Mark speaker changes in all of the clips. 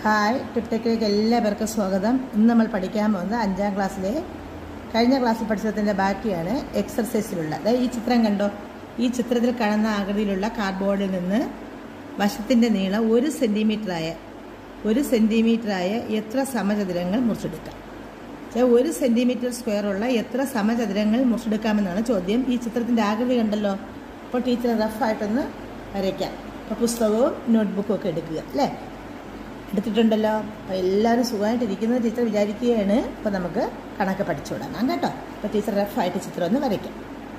Speaker 1: hi ടിപ്ടെക്കിലേക്ക് എല്ലാവർക്കും സ്വാഗതം ഇന്ന് നമ്മൾ പഠിക്കാൻ പോകുന്നത് അഞ്ചാം ക്ലാസ്സിലെ കഴിഞ്ഞ ക്ലാസ്സിൽ പഠിച്ചതിൻ്റെ ബാക്കിയാണ് എക്സർസൈസിലുള്ള അതായത് ഈ ചിത്രം കണ്ടോ ഈ ചിത്രത്തിൽ കാണുന്ന ആകൃതിയിലുള്ള കാർഡ്ബോർഡിൽ നിന്ന് വശത്തിൻ്റെ നീളം ഒരു സെൻറ്റിമീറ്ററായ ഒരു സെൻറ്റിമീറ്ററായ എത്ര സമചതുരങ്ങൾ മുറിച്ചെടുക്കാം പക്ഷേ ഒരു സെൻറ്റിമീറ്റർ സ്ക്വയറുള്ള എത്ര സമചതുരങ്ങൾ മുറിച്ചെടുക്കാമെന്നാണ് ചോദ്യം ഈ ചിത്രത്തിൻ്റെ ആകൃതി കണ്ടല്ലോ അപ്പോൾ ടീച്ചർ റഫായിട്ടൊന്ന് വരയ്ക്കാം അപ്പോൾ പുസ്തകവും നോട്ട്ബുക്കും ഒക്കെ എടുക്കുക അല്ലേ എടുത്തിട്ടുണ്ടല്ലോ അപ്പോൾ എല്ലാവരും സുഖമായിട്ടിരിക്കുന്നത് ടീച്ചർ വിചാരിക്കുകയാണ് അപ്പോൾ നമുക്ക് കണക്ക് പഠിച്ചു തുടങ്ങാം കേട്ടോ അപ്പോൾ ടീച്ചർ റഫായിട്ട് ചിത്രം ഒന്ന് വരയ്ക്കാം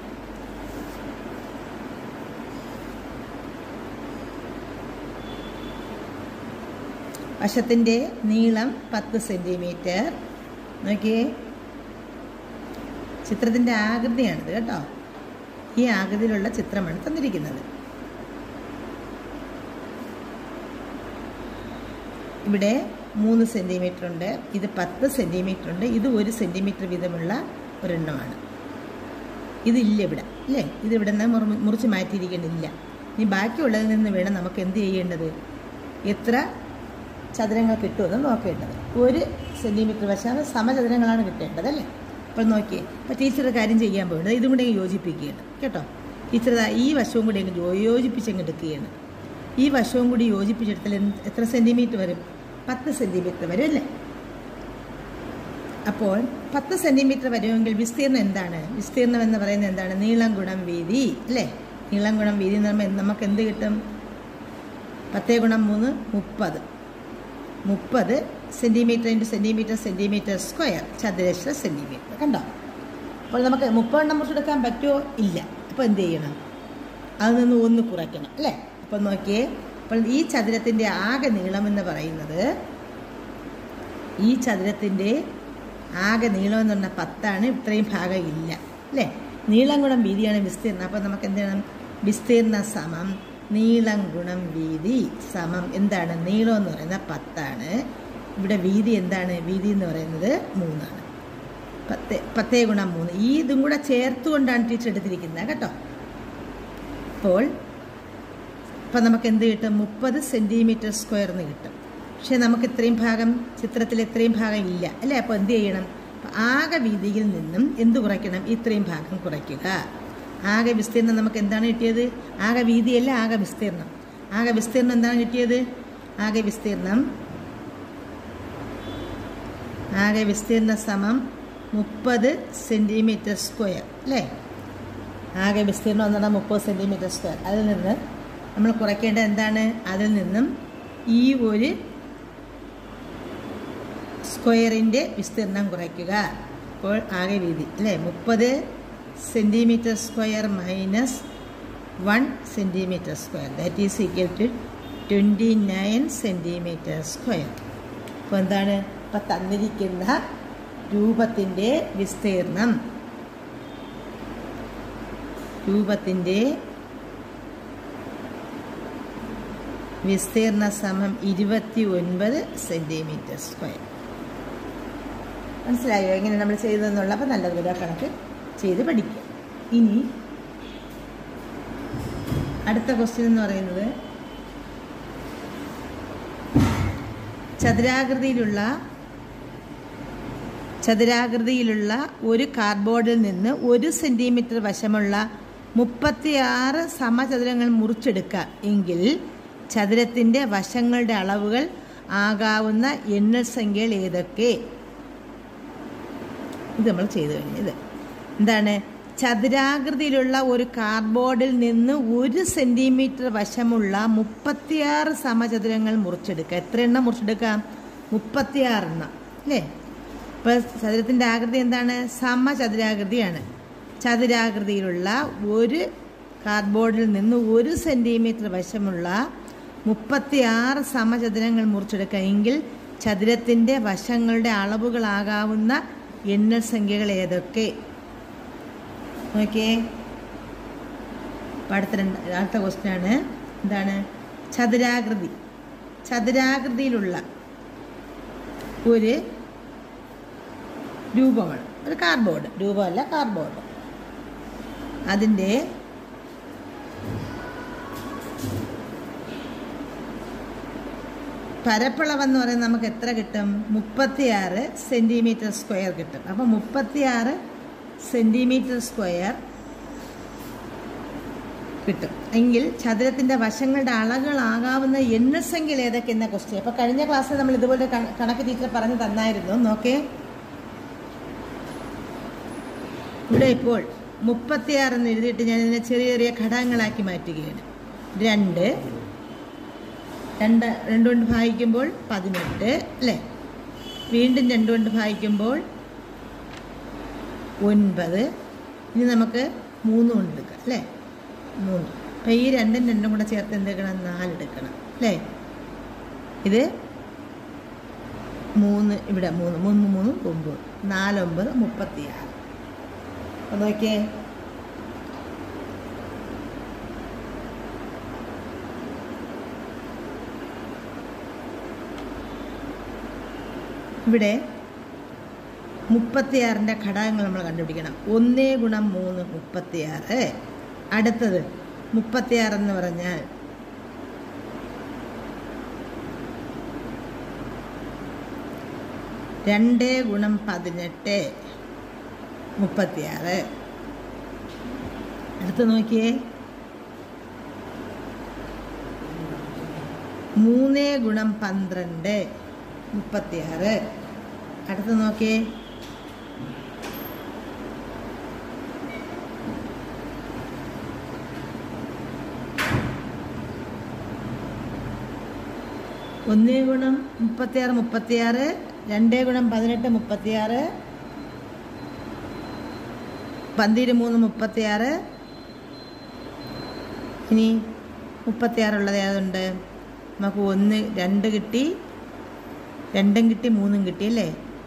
Speaker 1: വശത്തിൻ്റെ നീളം പത്ത് സെൻറ്റിമീറ്റർ നോക്കിയേ ചിത്രത്തിൻ്റെ ആകൃതിയാണിത് കേട്ടോ ഈ ആകൃതിയിലുള്ള ചിത്രമാണ് തന്നിരിക്കുന്നത് ഇവിടെ മൂന്ന് സെൻറ്റിമീറ്റർ ഉണ്ട് ഇത് പത്ത് സെൻറ്റിമീറ്റർ ഉണ്ട് ഇത് ഒരു സെൻറ്റിമീറ്റർ വീതമുള്ള ഒരെണ്ണമാണ് ഇതില്ല ഇവിടെ അല്ലേ ഇത് ഇവിടെ നിന്ന് മുറി മുറിച്ച് മാറ്റിയിരിക്കണില്ല ഇനി ബാക്കിയുള്ളതിൽ നിന്ന് വേണം നമുക്ക് എന്ത് ചെയ്യേണ്ടത് എത്ര ചതുരങ്ങൾ കിട്ടുമെന്ന് നോക്കേണ്ടത് ഒരു സെൻറ്റിമീറ്റർ വശം സമചതുരങ്ങളാണ് കിട്ടേണ്ടത് അല്ലേ അപ്പോൾ നോക്കിയേ അപ്പോൾ ടീച്ചർ കാര്യം ചെയ്യാൻ പോകുന്നത് ഇതും കൂടെ യോജിപ്പിക്കുകയാണ് കേട്ടോ ടീച്ചർ ഈ വശവും കൂടി അങ്ങ് യോജിപ്പിച്ചങ്ങ് എടുക്കുകയാണ് ഈ വശവും കൂടി യോജിപ്പിച്ചെടുത്താൽ എത്ര സെൻറ്റിമീറ്റർ വരും പത്ത് സെൻറ്റിമീറ്റർ വരും അല്ലേ അപ്പോൾ പത്ത് സെൻറ്റിമീറ്റർ വരുമെങ്കിൽ വിസ്തീർണം എന്താണ് വിസ്തീർണം എന്ന് പറയുന്നത് എന്താണ് നീളം ഗുണം വീതി അല്ലേ നീളം ഗുണം വീതി എന്ന് പറയുമ്പോൾ നമുക്ക് എന്ത് കിട്ടും പത്തേ ഗുണം മൂന്ന് മുപ്പത് മുപ്പത് centimetre into centimetre centimetre square ചതുരശ്ര സെൻറ്റിമീറ്റർ കണ്ടോ അപ്പോൾ നമുക്ക് മുപ്പതെണ്ണം മുറിച്ചെടുക്കാൻ പറ്റുമോ ഇല്ല അപ്പോൾ എന്ത് ചെയ്യണം അതിൽ നിന്ന് ഒന്ന് കുറയ്ക്കണം അല്ലേ അപ്പോൾ നോക്കിയേ അപ്പോൾ ഈ ചതുരത്തിൻ്റെ ആകെ നീളം എന്ന് പറയുന്നത് ഈ ചതുരത്തിൻ്റെ ആകെ നീളം എന്ന് പറഞ്ഞാൽ പത്താണ് ഇത്രയും ഭാഗം ഇല്ല അല്ലേ നീളം ഗുണം വീതിയാണ് വിസ്തീർണം അപ്പോൾ നമുക്ക് എന്ത് ചെയ്യണം വിസ്തീർണ സമം നീളം ഗുണം വീതി സമം എന്താണ് നീളം എന്ന് പറയുന്നത് പത്താണ് ഇവിടെ വീതി എന്താണ് വീതി എന്ന് പറയുന്നത് മൂന്നാണ് പത്ത് പത്തേ ഗുണം മൂന്ന് ഈ ഇതും കൂടെ ചേർത്തുകൊണ്ടാണ് ടീച്ചർ എടുത്തിരിക്കുന്നത് കേട്ടോ അപ്പോൾ ഇപ്പം നമുക്ക് എന്ത് കിട്ടും മുപ്പത് സെൻറ്റിമീറ്റർ സ്ക്വയർന്ന് കിട്ടും പക്ഷേ നമുക്ക് ഇത്രയും ഭാഗം ചിത്രത്തിൽ ഇത്രയും ഭാഗം ഇല്ല അല്ലേ അപ്പോൾ എന്ത് ചെയ്യണം ആകെ വീതിയിൽ നിന്നും എന്ത് കുറയ്ക്കണം ഇത്രയും ഭാഗം കുറയ്ക്കുക ആകെ വിസ്തീർണം നമുക്ക് എന്താണ് കിട്ടിയത് ആകെ വീതിയല്ല ആകെ വിസ്തീർണം ആകെ വിസ്തീർണം എന്താണ് കിട്ടിയത് ആകെ വിസ്തീർണം ആകെ വിസ്തീർണ സമം മുപ്പത് സെൻറ്റിമീറ്റർ സ്ക്വയർ അല്ലേ ആകെ വിസ്തീർണം എന്ന് പറഞ്ഞാൽ മുപ്പത് സെൻറ്റിമീറ്റർ സ്ക്വയർ അതിൽ നിന്ന് നമ്മൾ കുറയ്ക്കേണ്ടത് എന്താണ് അതിൽ നിന്നും ഈ ഒരു സ്ക്വയറിൻ്റെ വിസ്തീർണം കുറയ്ക്കുക അപ്പോൾ ആകെ വീതി അല്ലേ മുപ്പത് centimetre square minus one centimetre square that is equal to twenty nine centimetre square അപ്പോൾ എന്താണ് ഇപ്പം തന്നിരിക്കുന്ന രൂപത്തിൻ്റെ വിസ്തീർണം രൂപത്തിൻ്റെ വിസ്തീർണ സമം ഇരുപത്തി ഒൻപത് സെൻറ്റിമീറ്റർ സ്ക്വയർ മനസ്സിലായോ എങ്ങനെ നമ്മൾ ചെയ്തതെന്നുള്ള അപ്പോൾ നല്ലതുപോലെ കണക്ക് ചെയ്ത് പഠിക്കുക ഇനി അടുത്ത ക്വസ്റ്റ്യൻ എന്ന് പറയുന്നത് ചതുരാകൃതിയിലുള്ള ചതുരാകൃതിയിലുള്ള ഒരു കാർഡ്ബോർഡിൽ നിന്ന് ഒരു സെൻറ്റിമീറ്റർ വശമുള്ള മുപ്പത്തിയാറ് സമചതുരങ്ങൾ മുറിച്ചെടുക്കുക എങ്കിൽ ചതുരത്തിൻ്റെ വശങ്ങളുടെ അളവുകൾ ആകാവുന്ന എണ്ണൽ സംഖ്യകൾ ഏതൊക്കെ ഇത് നമ്മൾ ചെയ്തു കഴിഞ്ഞത് എന്താണ് ചതുരാകൃതിയിലുള്ള ഒരു കാർഡ്ബോർഡിൽ നിന്ന് ഒരു സെൻറ്റിമീറ്റർ വശമുള്ള മുപ്പത്തിയാറ് സമചതുരങ്ങൾ മുറിച്ചെടുക്കുക എത്ര എണ്ണം മുറിച്ചെടുക്കാം മുപ്പത്തിയാറെണ്ണം അല്ലേ ഇപ്പോൾ ചതുരത്തിൻ്റെ ആകൃതി എന്താണ് സമചതുരാകൃതിയാണ് ചതുരാകൃതിയിലുള്ള ഒരു കാർഡ്ബോർഡിൽ നിന്ന് ഒരു സെൻറ്റിമീറ്റർ വശമുള്ള മുപ്പത്തിയാറ് സമചതുരങ്ങൾ മുറിച്ചെടുക്കുക എങ്കിൽ ചതുരത്തിൻ്റെ വശങ്ങളുടെ അളവുകളാകാവുന്ന എണ്ണൽ സംഖ്യകൾ ഏതൊക്കെ നോക്കിയേ അടുത്ത രണ്ട് അടുത്ത ക്വസ്റ്റ്യനാണ് എന്താണ് ചതുരാകൃതി ചതുരാകൃതിയിലുള്ള ഒരു രൂപമാണ് ഒരു കാർഡ്ബോർഡ് രൂപമല്ല കാർഡ്ബോർഡ് അതിൻ്റെ പരപ്പളവെന്ന് പറയുന്നത് നമുക്ക് എത്ര കിട്ടും മുപ്പത്തിയാറ് സെൻറ്റിമീറ്റർ സ്ക്വയർ കിട്ടും അപ്പോൾ മുപ്പത്തിയാറ് സെൻറ്റിമീറ്റർ സ്ക്വയർ കിട്ടും എങ്കിൽ ചതുരത്തിൻ്റെ വശങ്ങളുടെ അളകളാകാവുന്ന എണ്ണസംഖ്യയിൽ ഏതൊക്കെ എന്ന ക്വസ്റ്റ്യൻ അപ്പോൾ കഴിഞ്ഞ ക്ലാസ്സിൽ നമ്മൾ ഇതുപോലെ കണ- കണക്ക് ടീച്ചർ പറഞ്ഞു തന്നായിരുന്നു നോക്കേ ഇവിടെ ഇപ്പോൾ മുപ്പത്തിയാറ് എന്ന് എഴുതിയിട്ട് ഞാൻ ഇതിനെ ചെറിയ ചെറിയ ഘടകങ്ങളാക്കി മാറ്റുകയാണ് രണ്ട് രണ്ട് രണ്ട് കൊണ്ട് ഭാഗിക്കുമ്പോൾ പതിനെട്ട് അല്ലേ വീണ്ടും രണ്ട് കൊണ്ട് ഭാഗിക്കുമ്പോൾ ഒൻപത് ഇനി നമുക്ക് മൂന്ന് കൊണ്ട് എടുക്കാം അല്ലേ മൂന്ന് അപ്പം ഈ രണ്ടും രണ്ടും കൂടെ ചേർത്ത് എന്തെടുക്കണം നാലെടുക്കണം അല്ലേ ഇത് മൂന്ന് ഇവിടെ മൂന്ന് മൂന്ന് മൂന്ന് ഒമ്പത് നാലൊമ്പത് മുപ്പത്തിയാറ് അപ്പോൾ നോക്കിയേ ഇവിടെ മുപ്പത്തിയാറിൻ്റെ ഘടകങ്ങൾ നമ്മൾ കണ്ടുപിടിക്കണം ഒന്നേ ഗുണം മൂന്ന് മുപ്പത്തിയാറ് അടുത്തത് മുപ്പത്തിയാറെന്ന് പറഞ്ഞാൽ രണ്ട് ഗുണം പതിനെട്ട് മുപ്പത്തിയാറ് അടുത്ത് നോക്കിയേ മൂന്ന് ഗുണം പന്ത്രണ്ട് മുപ്പത്തിയാറ് അടുത്ത് നോക്കിയേ ഒന്നേ ഗുണം മുപ്പത്തിയാറ് മുപ്പത്തിയാറ് രണ്ടേ ഗുണം പതിനെട്ട് മുപ്പത്തിയാറ് പന്തിര് മൂന്ന് മുപ്പത്തിയാറ് ഇനി മുപ്പത്തിയാറുള്ളത് ഏതുണ്ട് നമുക്ക് ഒന്ന് രണ്ട് കിട്ടി രണ്ടും കിട്ടി മൂന്നും കിട്ടി അല്ലേ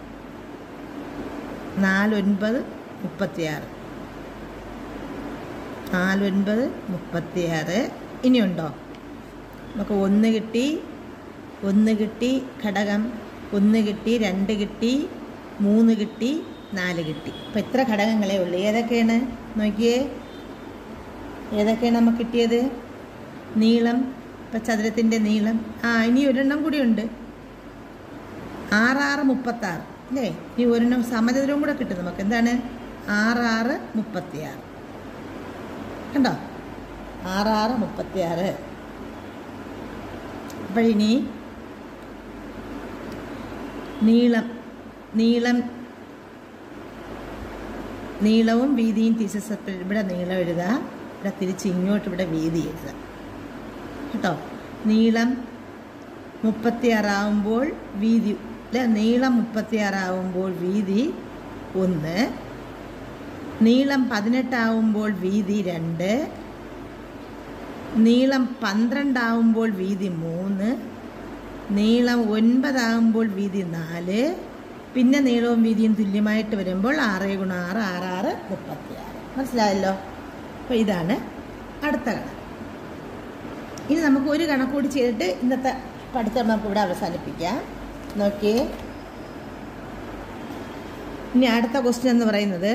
Speaker 1: നാലൊൻപത് മുപ്പത്തിയാറ് നാലൊൻപത് മുപ്പത്തിയാറ് ഇനിയുണ്ടോ നമുക്ക് ഒന്ന് കിട്ടി ഒന്ന് കിട്ടി ഘടകം ഒന്ന് കിട്ടി രണ്ട് കിട്ടി മൂന്ന് കിട്ടി നാല് കിട്ടി അപ്പം എത്ര ഘടകങ്ങളേ ഉള്ളൂ ഏതൊക്കെയാണ് നോക്കിയേ ഏതൊക്കെയാണ് നമുക്ക് കിട്ടിയത് നീളം ഇപ്പം ചതുരത്തിൻ്റെ നീളം ആ ഇനി ഒരെണ്ണം കൂടിയുണ്ട് ആറാറ് മുപ്പത്താറ് അല്ലേ ഇനി ഒരെണ്ണം സമചതുരവും കൂടെ കിട്ടും നമുക്ക് എന്താണ് ആറാറ് മുപ്പത്തിയാറ് കണ്ടോ ആറാറ് മുപ്പത്തിയാറ് അപ്പോഴിനി നീളം നീളം നീളവും വീതിയും തിരിച്ച ഇവിടെ നീളം എഴുതാം ഇവിടെ തിരിച്ച് ഇങ്ങോട്ട് ഇവിടെ വീതി എഴുതാം കേട്ടോ നീളം മുപ്പത്തിയാറാവുമ്പോൾ വീതി അല്ല നീളം മുപ്പത്തിയാറാവുമ്പോൾ വീതി ഒന്ന് നീളം പതിനെട്ടാവുമ്പോൾ വീതി രണ്ട് നീളം പന്ത്രണ്ടാവുമ്പോൾ വീതി മൂന്ന് നീളം ഒൻപതാകുമ്പോൾ വീതി നാല് പിന്നെ നീളവും വീതിയും തുല്യമായിട്ട് വരുമ്പോൾ ആറ് ഗുണം ആറ് ആറ് ആറ് മുപ്പത്തിയാറ് മനസ്സിലായല്ലോ അപ്പോൾ ഇതാണ് അടുത്ത കണക്ക് ഇനി നമുക്ക് ഒരു കണക്ക് കൂടി ചെയ്തിട്ട് ഇന്നത്തെ പഠിത്തം നമുക്ക് ഇവിടെ അവസാനിപ്പിക്കാം നോക്കിയേ ഇനി അടുത്ത ക്വസ്റ്റ്യൻ എന്ന് പറയുന്നത്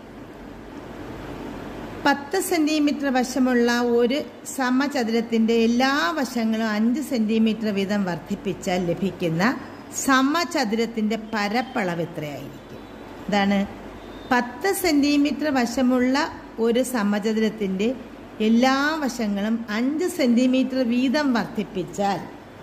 Speaker 1: പത്ത് സെൻറ്റിമീറ്റർ വശമുള്ള ഒരു സമചതുരത്തിൻ്റെ എല്ലാ വശങ്ങളും അഞ്ച് സെൻറ്റിമീറ്റർ വീതം വർദ്ധിപ്പിച്ചാൽ ലഭിക്കുന്ന സമചതുരത്തിൻ്റെ പരപ്പളവ് എത്രയായിരിക്കും ഇതാണ് പത്ത് സെൻറ്റിമീറ്റർ വശമുള്ള ഒരു സമചതുരത്തിൻ്റെ എല്ലാ വശങ്ങളും അഞ്ച് സെൻറ്റിമീറ്റർ വീതം വർദ്ധിപ്പിച്ചാൽ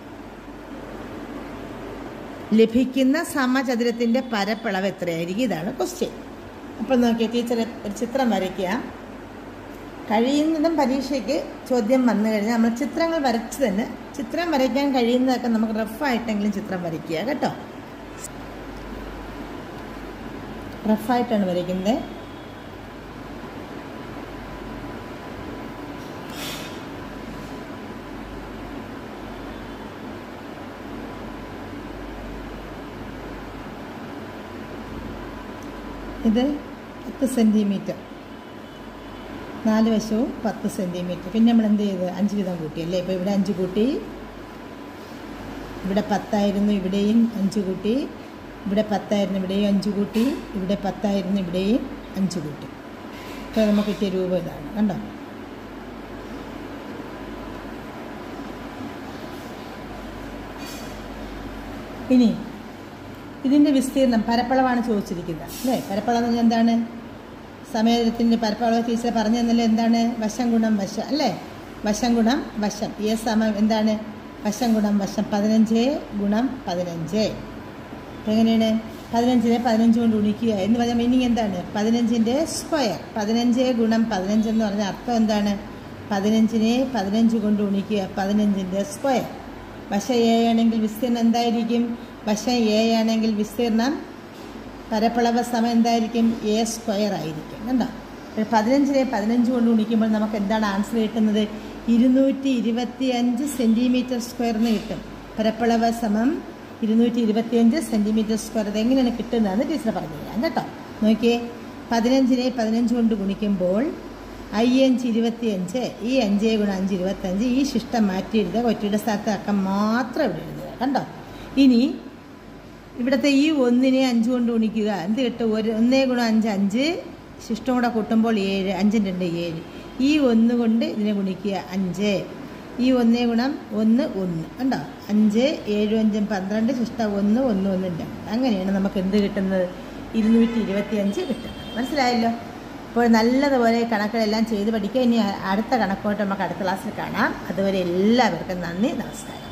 Speaker 1: ലഭിക്കുന്ന സമചതുരത്തിൻ്റെ പരപ്പളവ് എത്രയായിരിക്കും ഇതാണ് ക്വസ്റ്റ്യൻ അപ്പം നോക്കിയ ടീച്ചർ ഒരു ചിത്രം വരയ്ക്കുക കഴിയുന്നതും പരീക്ഷയ്ക്ക് ചോദ്യം വന്നു കഴിഞ്ഞാൽ നമ്മൾ ചിത്രങ്ങൾ വരച്ച് തന്നെ ചിത്രം വരയ്ക്കാൻ കഴിയുന്നതൊക്കെ നമുക്ക് റഫായിട്ടെങ്കിലും ചിത്രം വരയ്ക്കുക കേട്ടോ റഫായിട്ടാണ് വരയ്ക്കുന്നത് ഇത് പത്ത് സെൻറ്റിമീറ്റർ നാല് വശവും പത്ത് സെൻറ്റിമീറ്റർ പിന്നെ നമ്മൾ എന്ത് ചെയ്ത് അഞ്ച് വീതം കൂട്ടിയല്ലേ ഇപ്പോൾ ഇവിടെ അഞ്ച് കൂട്ടി ഇവിടെ പത്തായിരുന്നു ഇവിടെയും അഞ്ച് കൂട്ടി ഇവിടെ പത്തായിരുന്നു ഇവിടെയും അഞ്ച് കൂട്ടി ഇവിടെ പത്തായിരുന്നു ഇവിടെയും അഞ്ച് കൂട്ടി ഇപ്പോൾ നമുക്ക് കിട്ടിയ രൂപം ഇതാണ് കണ്ടോ ഇനി ഇതിൻ്റെ വിസ്തീർണം പരപ്പളവാണ് ചോദിച്ചിരിക്കുന്നത് അല്ലേ പരപ്പളം എന്ന് പറഞ്ഞാൽ എന്താണ് സമയത്തിൻ്റെ പരപ്പളവ് ടീച്ചർ പറഞ്ഞു തന്നല്ലോ എന്താണ് വശം ഗുണം വശം അല്ലേ വശം ഗുണം വശം ഈ സമം എന്താണ് വശം ഗുണം വശം പതിനഞ്ച് ഗുണം പതിനഞ്ച് എങ്ങനെയാണ് പതിനഞ്ചിനെ പതിനഞ്ച് കൊണ്ട് ഗുണിക്കുക എന്ന് പറഞ്ഞാൽ മീനിങ് എന്താണ് പതിനഞ്ചിൻ്റെ സ്ക്വയർ പതിനഞ്ച് ഗുണം പതിനഞ്ച് എന്ന് പറഞ്ഞാൽ അർത്ഥം എന്താണ് പതിനഞ്ചിനെ പതിനഞ്ച് കൊണ്ട് ഗുണിക്കുക പതിനഞ്ചിൻ്റെ സ്ക്വയർ വശം എ ആണെങ്കിൽ വിസ്തീർണം എന്തായിരിക്കും വശം എ ആണെങ്കിൽ വിസ്തീർണം പരപ്പളവ് സമയം എന്തായിരിക്കും എ സ്ക്വയർ ആയിരിക്കും കണ്ടോ അപ്പോൾ പതിനഞ്ചിനെ പതിനഞ്ച് കൊണ്ട് ഗുണിക്കുമ്പോൾ നമുക്ക് എന്താണ് ആൻസർ കിട്ടുന്നത് ഇരുന്നൂറ്റി ഇരുപത്തി അഞ്ച് സെൻറ്റിമീറ്റർ സ്ക്വയറിന് കിട്ടും പരപ്പളവ് സമം ഇരുന്നൂറ്റി ഇരുപത്തിയഞ്ച് സെൻറ്റിമീറ്റർ സ്ക്വയർ ഇത് എങ്ങനെയാണ് കിട്ടുന്നതെന്ന് ടീച്ചർ പറഞ്ഞു തരാം കേട്ടോ നോക്കിയേ പതിനഞ്ചിനെ പതിനഞ്ച് കൊണ്ട് ഗുണിക്കുമ്പോൾ ഐ അഞ്ച് ഇരുപത്തിയഞ്ച് ഈ അഞ്ച് ഗുണം അഞ്ച് ഇരുപത്തഞ്ച് ഈ ശിഷ്ടം മാറ്റി എഴുതുക ഒറ്റയുടെ സ്ഥലത്ത് അക്കം മാത്രം ഇവിടെ എഴുതുക കണ്ടോ ഇനി ഇവിടുത്തെ ഈ ഒന്നിനെ അഞ്ച് കൊണ്ട് ഗുണിക്കുക എന്ത് കിട്ടും ഒരു ഒന്നേ ഗുണം അഞ്ച് അഞ്ച് ശിഷ്ടം കൂടെ കൂട്ടുമ്പോൾ ഏഴ് അഞ്ചിൻ്റെ രണ്ട് ഏഴ് ഈ ഒന്ന് കൊണ്ട് ഇതിനെ ഗുണിക്കുക അഞ്ച് ഈ ഒന്നേ ഗുണം ഒന്ന് ഒന്ന് കണ്ടോ അഞ്ച് ഏഴും അഞ്ചും പന്ത്രണ്ട് ശിഷ്ടം ഒന്ന് ഒന്ന് ഒന്നും രണ്ട് അങ്ങനെയാണ് നമുക്ക് എന്ത് കിട്ടുന്നത് ഇരുന്നൂറ്റി ഇരുപത്തി അഞ്ച് കിട്ടുന്നത് മനസ്സിലായല്ലോ അപ്പോൾ നല്ലതുപോലെ കണക്കുകളെല്ലാം ചെയ്ത് പഠിക്കുക ഇനി അടുത്ത കണക്കോട്ട് നമുക്ക് അടുത്ത ക്ലാസ്സിൽ കാണാം അതുവരെ എല്ലാവർക്കും നന്ദി നമസ്കാരം